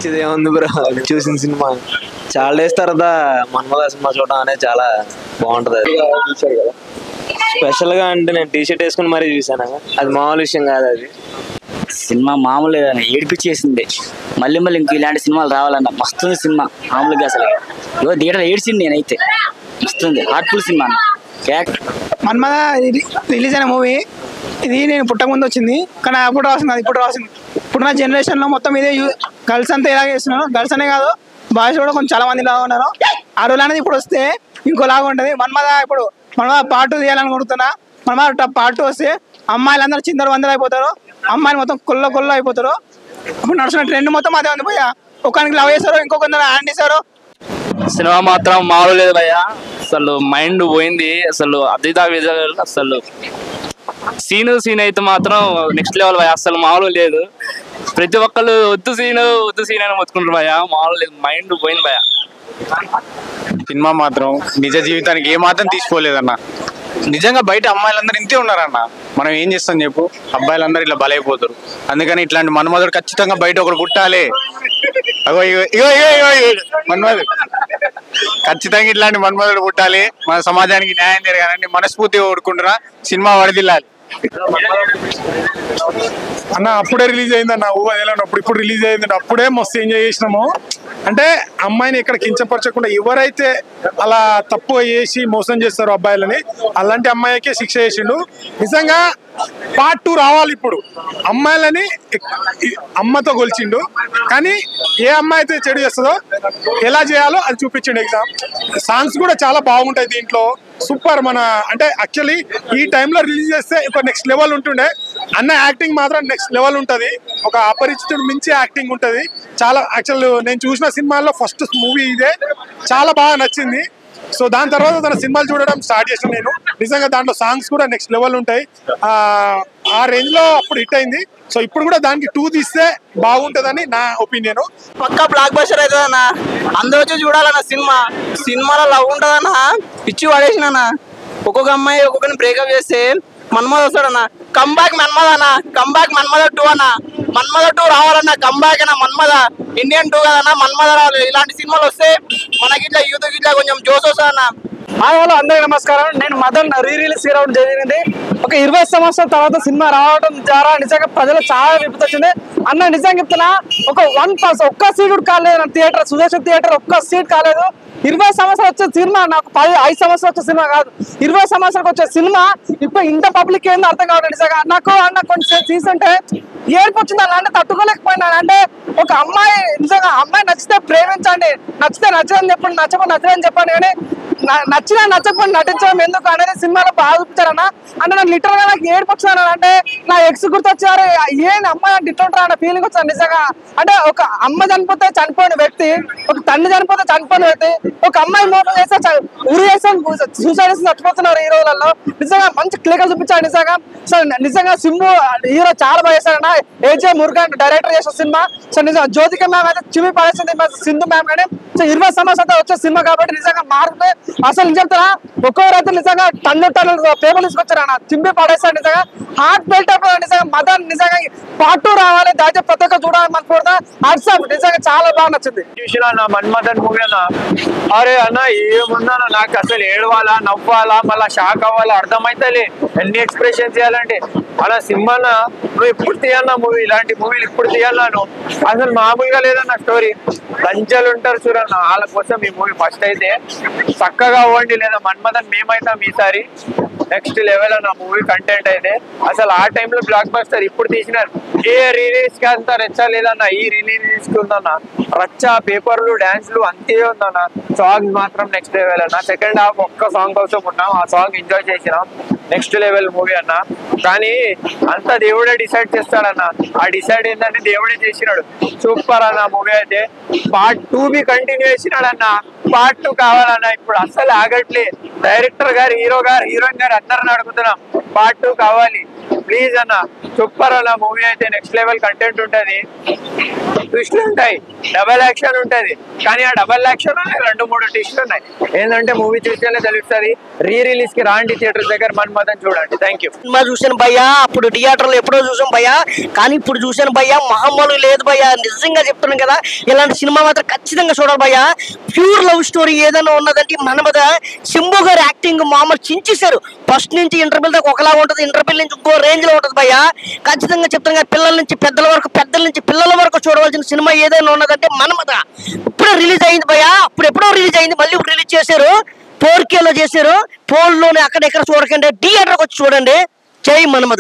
పిచ్చిది ఏముంది బ్రో చూసిన సినిమా చాలా డేస్ తర్వాత మన్మద సినిమా చూడడం అనేది చాలా బాగుంటది అది స్పెషల్ గా అంటే నేను టీ షర్ట్ వేసుకుని మరీ చూసాను అది మామూలు విషయం కాదు అది సినిమా మామూలుగా ఏడిపించేసింది మళ్ళీ మళ్ళీ ఇంక ఇలాంటి సినిమాలు రావాలన్న మస్తుంది సినిమా మామూలుగా అసలు ఏదో థియేటర్ ఏడ్చింది నేనైతే మస్తుంది హార్ట్ఫుల్ సినిమా అన్న. క్యాక్ మన్మద ఇది రిలీజ్ అయిన మూవీ ఇది నేను పుట్టక ముందు వచ్చింది కానీ అప్పుడు రాసింది అది ఇప్పుడు రాసింది ఇప్పుడున్న జనరేషన్ లో మొత్తం ఇదే గర్ల్స్ అంతా ఇలాగే చేస్తున్నారు గర్ల్స్ అనే కాదు బాయ్స్ కూడా కొంచెం చాలా మంది లాగా ఉన్నారు ఆ రోజు అనేది ఇప్పుడు వస్తే ఇంకోలాగా ఉంటుంది మన్మద ఇప్పుడు మన్మద పార్ట్ టూ తీయాలనుకుంటున్నా మన్మద పార్ట్ టూ వస్తే అమ్మాయిలందరూ చిందరు వందలు అయిపోతారు అమ్మాయిలు మొత్తం కొల్ల కొల్ల అయిపోతారు ఇప్పుడు నడుస్తున్న ట్రెండ్ మొత్తం అదే ఉంది పోయా ఒకరికి లవ్ చేస్తారు ఇంకొకరు హ్యాండ్ ఇస్తారు సినిమా మాత్రం మామూలు లేదు భయ్య అసలు మైండ్ పోయింది అసలు అదిదా అసలు సీన్ సీన్ అయితే మాత్రం నెక్స్ట్ లెవెల్ భయ అసలు మామూలు లేదు ప్రతి ఒక్కళ్ళు వద్దు సీన్ వద్దు సీన్ అని మొత్తుకుంటారు భయ మామూలు లేదు మైండ్ పోయింది భయ సినిమా మాత్రం నిజ జీవితానికి ఏ మాత్రం తీసుకోలేదన్న నిజంగా బయట అమ్మాయిలందరూ ఇంతే ఉన్నారన్న మనం ఏం చేస్తాం చెప్పు అబ్బాయిలందరూ ఇలా బలైపోతారు అందుకని ఇట్లాంటి మన్మధుడు ఖచ్చితంగా బయట ఒకడు పుట్టాలి అగో ఇగో ఇగో ఇగో ఇగో ఇగో మన్మధుడు ఖచ్చితంగా ఇట్లాంటి మన్మధుడు పుట్టాలి మన సమాజానికి న్యాయం జరగాలని మనస్ఫూర్తిగా కోరుకుంటున్నా సినిమా వడదిల్లాలి అన్న అప్పుడే రిలీజ్ అయిందన్న ఊహ అప్పుడు ఇప్పుడు రిలీజ్ అయింది అప్పుడే మస్తు ఎంజాయ్ చేసినాము అంటే అమ్మాయిని ఇక్కడ కించపరచకుండా ఎవరైతే అలా తప్పు చేసి మోసం చేస్తారో అబ్బాయిలని అలాంటి అమ్మాయికే శిక్ష చేసిండు నిజంగా పార్ట్ టూ రావాలి ఇప్పుడు అమ్మాయిలని ఎక్- ఈ అమ్మతో గొలిచిండు కానీ ఏ అమ్మాయి అయితే చెడు చేస్తుందో ఎలా చేయాలో అది చూపించిండు ఎగ్జామ్ సాంగ్స్ కూడా చాలా బాగుంటాయి దీంట్లో సూపర్ మన అంటే యాక్చువల్లీ ఈ టైంలో రిలీజ్ చేస్తే ఒక నెక్స్ట్ లెవెల్ ఉంటుండే అన్న యాక్టింగ్ మాత్రం నెక్స్ట్ లెవెల్ ఉంటది ఒక అపరిచితుడు మించి యాక్టింగ్ ఉంటది చాలా యాక్చువల్ నేను చూసిన సినిమాల్లో ఫస్ట్ మూవీ ఇదే చాలా బాగా నచ్చింది సో దాని తర్వాత తన సినిమాలు చూడడం స్టార్ట్ చేసిన నేను నిజంగా దాంట్లో సాంగ్స్ కూడా నెక్స్ట్ లెవెల్ ఉంటాయి ఆ, ఆ రేంజ్ లో అప్పుడు హిట్ అయింది సో ఇప్పుడు కూడా దానికి టూ తీస్తే బాగుంటదని నా ఒపీనియన్ పక్కా బ్లాక్ బస్టర్ అవుతుందన్న అందరూ వచ్చి చూడాలన్న సినిమా సినిమాలో లవ్ ఉంటుందన్న పిచ్చి పడేసిన ఒక్కొక్క అమ్మాయి ఒక్కొక్కరిని బ్రేకప్ చేస్తే మన్మద వస్తాడన్న కంబ్యాక్ మన్మద అన్న కంబ్యాక్ మన్మద టూ అన్న మన్మద టూ రావాలన్న కంబ్యాక్ అన్న మన్మద ఇండియన్ టూ కదన్న మన్మద రావాలి ఇలాంటి సినిమాలు వస్తే మనకి ఇట్లా యూత్ ఇట్లా కొంచెం జోస్ వస్తుందన్న హాయ్ హలో అందరికీ నమస్కారం నేను మదన్ రీ రిలీజ్ చేయడం జరిగింది ఒక ఇరవై సంవత్సరాల తర్వాత సినిమా రావడం ద్వారా నిజంగా ప్రజలు చాలా విపత్తు వచ్చింది అన్న నిజంగా చెప్తున్నా ఒక వన్ పర్స్ ఒక్క సీట్ కూడా కాలేదు థియేటర్ సుదేశ్ థియేటర్ ఒక్క సీట్ కాలేదు ఇరవై సంవత్సరాలు వచ్చే సినిమా నాకు పది ఐదు సంవత్సరాలు వచ్చే సినిమా కాదు ఇరవై సంవత్సరాలకు వచ్చే సినిమా ఇప్పుడు ఇంత పబ్లిక్ ఏందో అర్థం కావడం నిజంగా నాకు అన్న కొంచెం తీసుంటే ఏడుపు వచ్చింది అలా అంటే తట్టుకోలేకపోయినాను అంటే ఒక అమ్మాయి నిజంగా అమ్మాయి నచ్చితే ప్రేమించండి నచ్చితే నచ్చదని చెప్పండి నచ్చకపోతే నచ్చదని చెప్పండి కానీ న- నచ్చినా నచ్చకపోతే నటించడం ఎందుకు అనేది సినిమాలో బాగా చూపించారన్న అంటే నాకు లిటరల్ గా నాకు ఏడుపు వచ్చింది అంటే నా ఎక్స్ గుర్తొచ్చారు ఏంది అమ్మాయి అంటే ఇట్లా ఉంటారా అన్న ఫీలింగ్ వచ్చింది నిజంగా అంటే ఒక అమ్మ చనిపోతే చనిపోయిన వ్యక్తి ఒక తండ్రి చనిపోతే చనిపోయిన వ్యక్తి ఒక అమ్మాయి మోసం చేస్తే చ- ఉరి చేస్తే సూసైడ్ చేసి చచ్చిపోతున్నారు ఈ రోజులలో నిజంగా మంచి క్లియర్ చూపించాడు నిజంగా సో నిజంగా సింబు హీరో చాలా బాగా చేశాడన్న ఏజే మురుగన్ డైరెక్టర్ చేసిన సినిమా సో నిజంగా జ్యోతిక మ్యామ్ అయితే చివి పడేసింది మా సింధు మ్యామ్ కానీ సో ఇరవై సంవత్సరాలు వచ్చే సినిమా కాబట్టి నిజంగా మార్పు అసలు నిజం చెప్తారా ఒక్కొక్కరైతే నిజంగా టన్ను టన్ను పేపర్ తీసుకొచ్చారు అన్న చింపి పడేస్తాడు నిజంగా హార్ట్ బెల్ట్ అయిపోయాడు నిజంగా మదన్ నిజంగా పార్ట్ టూ రావాలి దాచి ప్రతి ఒక్క చూడాలని మనకు వాట్సాప్ నిజంగా చాలా బాగా నచ్చింది చూసిన అన్న మన్మథన్ మూవీ అన్న అరే అన్న ఏముందన్న నాకు అసలు ఏడవాలా నవ్వాలా మళ్ళా షాక్ అవ్వాలా అర్థమైతలే ఎన్ని ఎక్స్ప్రెషన్ చేయాలంటే అలా సినిమాన నువ్వు ఇప్పుడు తీయాలన్నా మూవీ ఇలాంటి మూవీలు ఇప్పుడు తీయాలను అసలు మామూలుగా లేదన్న స్టోరీ లంచాలు ఉంటారు చూడన్న వాళ్ళ కోసం ఈ మూవీ ఫస్ట్ అయితే చక్కగా అవ్వండి లేదా మన్మథన్ మేమైతాం ఈసారి నెక్స్ట్ లెవెల్ అన్న మూవీ కంటెంట్ అయితే అసలు ఆ టైంలో బ్లాక్ బస్టర్ ఇప్పుడు తీసినారు ఏ రిలీజ్ కి అంత రెచ్చ లేదన్న ఈ రిలీజ్ కి ఉందన్న రచ్చ పేపర్లు డాన్స్లు అంతే ఉందన్న సాంగ్ మాత్రం నెక్స్ట్ లెవెల్ అన్న సెకండ్ హాఫ్ ఒక్క సాంగ్ కోసం ఉన్నాం ఆ సాంగ్ ఎంజాయ్ చేసినాం నెక్స్ట్ లెవెల్ మూవీ అన్న కానీ అంత దేవుడే డిసైడ్ చేస్తాడన్న ఆ డిసైడ్ ఏంటంటే దేవుడే చేసినాడు సూపర్ అన్న మూవీ అయితే పార్ట్ టూ బి కంటిన్యూ చేసినాడన్న పార్ట్ టూ కావాలన్న ఇప్పుడు అస్సలు ఆగట్లే డైరెక్టర్ గారు హీరో గారు హీరోయిన్ గారు అందరిని అడుగుతున్నాం పార్ట్ టూ కావాలి ప్లీజ్ అన్న సూపర్ అన్న మూవీ అయితే నెక్స్ట్ లెవెల్ కంటెంట్ ఉంటది ట్విస్ట్లు ఉంటాయి డబల్ యాక్షన్ ఉంటది కానీ ఆ డబల్ యాక్షన్ రెండు మూడు ట్విస్ట్లు ఉన్నాయి ఏంటంటే మూవీ చూస్తేనే తెలుస్తుంది రీ రిలీజ్ కి రాండి థియేటర్ దగ్గర మన్మథన్ చూడండి థ్యాంక్ యూ సినిమా చూశాను భయ్యా అప్పుడు థియేటర్ లో ఎప్పుడో చూసాం భయ్యా కానీ ఇప్పుడు చూశాను భయ్యా మహమ్మలు లేదు భయ్యా నిజంగా చెప్తున్నాను కదా ఇలాంటి సినిమా మాత్రం ఖచ్చితంగా చూడాలి భయ్యా ప్యూర్ లవ్ స్టోరీ ఏదైనా ఉన్నదంటే మన మీద శంభు గారి యాక్టింగ్ మామూలు చించేశారు ఫస్ట్ నుంచి ఇంటర్వ్యూల్ దాకా ఒకలా ఉంటది ఇంటర్వ్యూల్ నుంచి ఇంకో రేంజ్ లో ఉంటది భయ్యా ఖచ్చితంగా చెప్తాను కదా పిల్లల నుంచి పెద్దల వరకు పెద్దల నుంచి పిల్లల వరకు చూడవలసిన సినిమా ఏదైనా ఉన్నదంటే మన మీద ఇప్పుడే రిలీజ్ అయింది భయ్యా అప్పుడు ఎప్పుడో రిలీజ్ అయింది మళ్ళీ ఇప్పుడు రిలీజ్ చేశారు ఫోర్ లో చేశారు ఫోన్ లోనే అక్కడ ఇక్కడ చూడకండి థియేటర్కి వచ్చి చూడండి జై మన్మద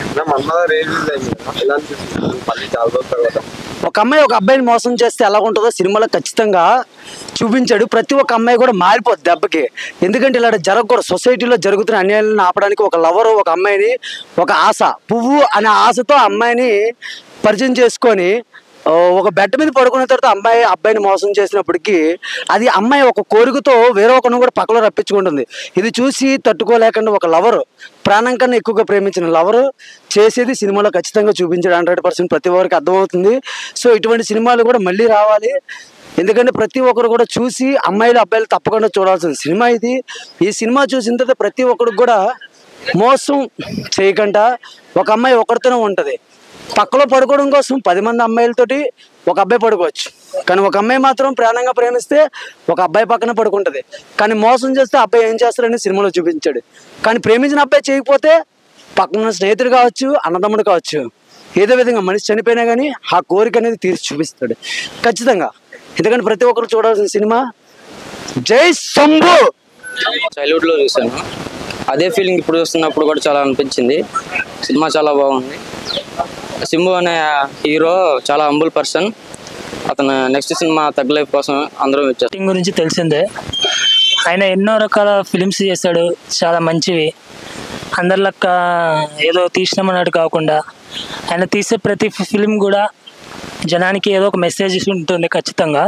ఒక అమ్మాయి ఒక అబ్బాయిని మోసం చేస్తే ఎలా ఉంటుందో సినిమాలో ఖచ్చితంగా చూపించాడు ప్రతి ఒక్క అమ్మాయి కూడా మారిపోద్ది దెబ్బకి ఎందుకంటే ఇలా జరగకూడదు సొసైటీలో జరుగుతున్న అన్యాయాలను ఆపడానికి ఒక లవరు ఒక అమ్మాయిని ఒక ఆశ పువ్వు అనే ఆశతో ఆ అమ్మాయిని పరిచయం చేసుకొని ఆ, ఒక బెడ్ మీద పడుకున్న తర్వాత అమ్మాయి అబ్బాయిని మోసం చేసినప్పటికీ అది అమ్మాయి ఒక కోరికతో వేరే ఒకరిని కూడా పక్కలో రప్పించుకుంటుంది ఇది చూసి తట్టుకోలేకుండా ఒక లవరు ప్రాణం కన్నా ఎక్కువగా ప్రేమించిన లవరు చేసేది సినిమాలో ఖచ్చితంగా చూపించాడు హండ్రెడ్ పర్సెంట్ ప్రతి ఒక్కరికి అర్థమవుతుంది సో ఇటువంటి సినిమాలు కూడా మళ్ళీ రావాలి ఎందుకంటే ప్రతి ఒక్కరు కూడా చూసి అమ్మాయిలు అబ్బాయిలు తప్పకుండా చూడాల్సిన సినిమా ఇది ఈ సినిమా చూసిన తర్వాత ప్రతి ఒక్కరికి కూడా మోసం చేయకుండా ఒక అమ్మాయి ఒకరితోనే ఉంటుంది పక్కలో పడుకోవడం కోసం పది మంది అమ్మాయిలతోటి ఒక అబ్బాయి పడుకోవచ్చు కానీ ఒక అమ్మాయి మాత్రం ప్రాణంగా ప్రేమిస్తే ఒక అబ్బాయి పక్కన పడుకుంటది కానీ మోసం చేస్తే అబ్బాయి ఏం చేస్తారని సినిమాలో చూపించాడు కానీ ప్రేమించిన అబ్బాయి చేయకపోతే పక్కన ఉన్న స్నేహితుడు కావచ్చు అన్నదమ్ముడు కావచ్చు ఏదో విధంగా మనిషి చనిపోయినా కానీ ఆ కోరిక అనేది తీర్చి చూపిస్తాడు ఖచ్చితంగా ఎందుకంటే ప్రతి ఒక్కరు చూడాల్సిన సినిమా జై శంభు చైల్డ్హుడ్ లో చూసాను అదే ఫీలింగ్ ఇప్పుడు చూస్తున్నప్పుడు కూడా చాలా అనిపించింది సినిమా చాలా బాగుంది సింబు అనే హీరో చాలా హంబుల్ పర్సన్ అతను నెక్స్ట్ సినిమా తగ్గ లైఫ్ కోసం అందరం వచ్చారు యాక్టింగ్ గురించి తెలిసిందే ఆయన ఎన్నో రకాల ఫిలిమ్స్ చేశాడు చాలా మంచివి అందరిలక్క ఏదో తీసినామన్నట్టు కాకుండా ఆయన తీసే ప్రతి ఫిలిం కూడా జనానికి ఏదో ఒక మెసేజ్ ఉంటుంది ఖచ్చితంగా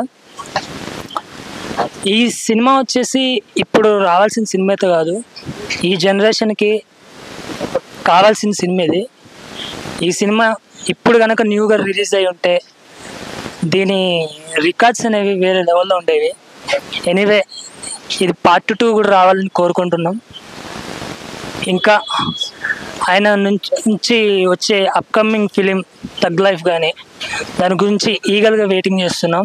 ఈ సినిమా వచ్చేసి ఇప్పుడు రావాల్సిన సినిమా అయితే కాదు ఈ జనరేషన్కి కావాల్సిన సినిమా ఇది ఈ సినిమా ఇప్పుడు కనుక న్యూగా రిలీజ్ అయి ఉంటే దీని రికార్డ్స్ అనేవి వేరే లెవెల్లో ఉండేవి ఎనీవే ఇది పార్ట్ టూ కూడా రావాలని కోరుకుంటున్నాం ఇంకా ఆయన నుంచి నుంచి వచ్చే అప్కమింగ్ ఫిలిం తగ్ లైఫ్ కానీ దాని గురించి ఈగల్గా వెయిటింగ్ చేస్తున్నాం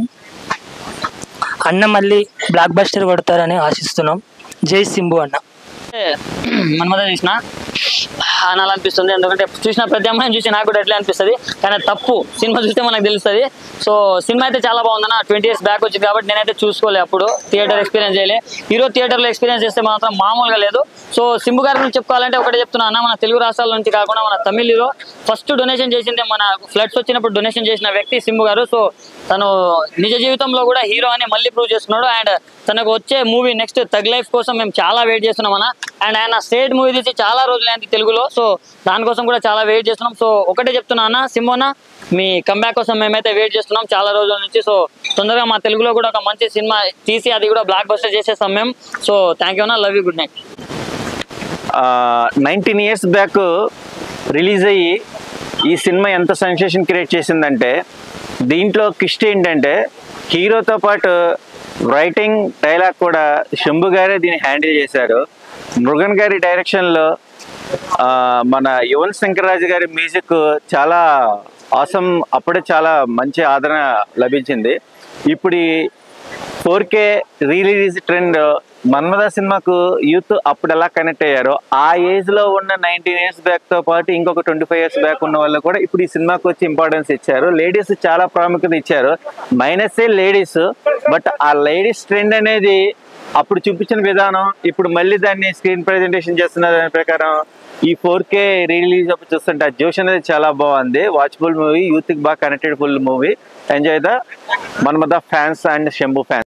అన్న మళ్ళీ బ్లాక్ బస్టర్ కొడతారని ఆశిస్తున్నాం జై సింబు అన్న మన్మథ చూసిన అనాలనిపిస్తుంది ఎందుకంటే చూసిన ప్రతి అమ్మాయిని చూసి నాకు కూడా ఎట్లా అనిపిస్తుంది కానీ అది తప్పు సినిమా చూస్తే మనకు తెలుస్తుంది సో సినిమా అయితే చాలా బాగుందన్న ట్వంటీ ఇయర్స్ బ్యాక్ వచ్చింది కాబట్టి నేనైతే చూసుకోలే అప్పుడు థియేటర్ ఎక్స్పీరియన్స్ చేయలే హీరో థియేటర్లో ఎక్స్పీరియన్స్ చేస్తే మాత్రం మామూలుగా లేదు సో సింబు గారి గురించి చెప్పుకోవాలంటే ఒకటే చెప్తున్నా అన్న మన తెలుగు రాష్ట్రాల నుంచి కాకుండా మన తమిళ హీరో ఫస్ట్ డొనేషన్ చేసింది మన ఫ్లడ్స్ వచ్చినప్పుడు డొనేషన్ చేసిన వ్యక్తి సింబు గారు సో తను నిజ జీవితంలో కూడా హీరో అని మళ్ళీ ప్రూవ్ చేస్తున్నాడు అండ్ తనకు వచ్చే మూవీ నెక్స్ట్ తగ్ లైఫ్ కోసం మేము చాలా వెయిట్ చేస్తున్నాం అన్న అండ్ ఆయన స్టేట్ మూవీ తీసి చాలా రోజులైంది తెలుగులో సో దానికోసం కూడా చాలా వెయిట్ చేస్తున్నాం సో ఒకటే చెప్తున్నా అన్న సింబోనా మీ కంబ్యాక్ కోసం మేమైతే వెయిట్ చేస్తున్నాం చాలా రోజుల నుంచి సో తొందరగా మా తెలుగులో కూడా ఒక మంచి సినిమా తీసి అది కూడా బ్లాక్ బస్టర్ చేసేస్తాం మేము సో థ్యాంక్ యూ అన్న love you good night nineteen years back release అయ్యి ఈ సినిమా ఎంత సెన్సేషన్ క్రియేట్ చేసిందంటే దీంట్లో కిస్ట్ ఏంటంటే హీరోతో పాటు రైటింగ్ డైలాగ్ కూడా శంభు గారే దీన్ని హ్యాండిల్ చేశారు మృగన్ గారి డైరెక్షన్లో ఆ, మన యువన్ శంకర్ రాజు గారి మ్యూజిక్ చాలా ఆసం అప్పుడే చాలా మంచి ఆదరణ లభించింది ఇప్పుడు four K release trend Manmadha సినిమాకు యూత్ అప్పుడు ఎలా కనెక్ట్ అయ్యారో ఆ ఏజ్ లో ఉన్న నైన్టీన్ ఇయర్స్ బ్యాక్ తో పాటు ఇంకొక ట్వంటీ ఫైవ్ ఇయర్స్ బ్యాక్ ఉన్న వాళ్ళు కూడా ఇప్పుడు ఈ సినిమాకి వచ్చి ఇంపార్టెన్స్ ఇచ్చారు లేడీస్ చాలా ప్రాముఖ్యత ఇచ్చారు మైనస్ ఏ లేడీస్ బట్ ఆ లేడీస్ ట్రెండ్ అనేది అప్పుడు చూపించిన విధానం ఇప్పుడు మళ్ళీ దాన్ని స్క్రీన్ ప్రెజెంటేషన్ చేస్తున్న దాని ప్రకారం ఈ ఫోర్ కే రిలీజ్ అప్పుడు చూస్తుంటే ఆ జోష్ అనేది చాలా బాగుంది వాచ్ఫుల్ మూవీ యూత్ కి బాగా connected full movie enjoy the Manmadha fans and Shambhu fans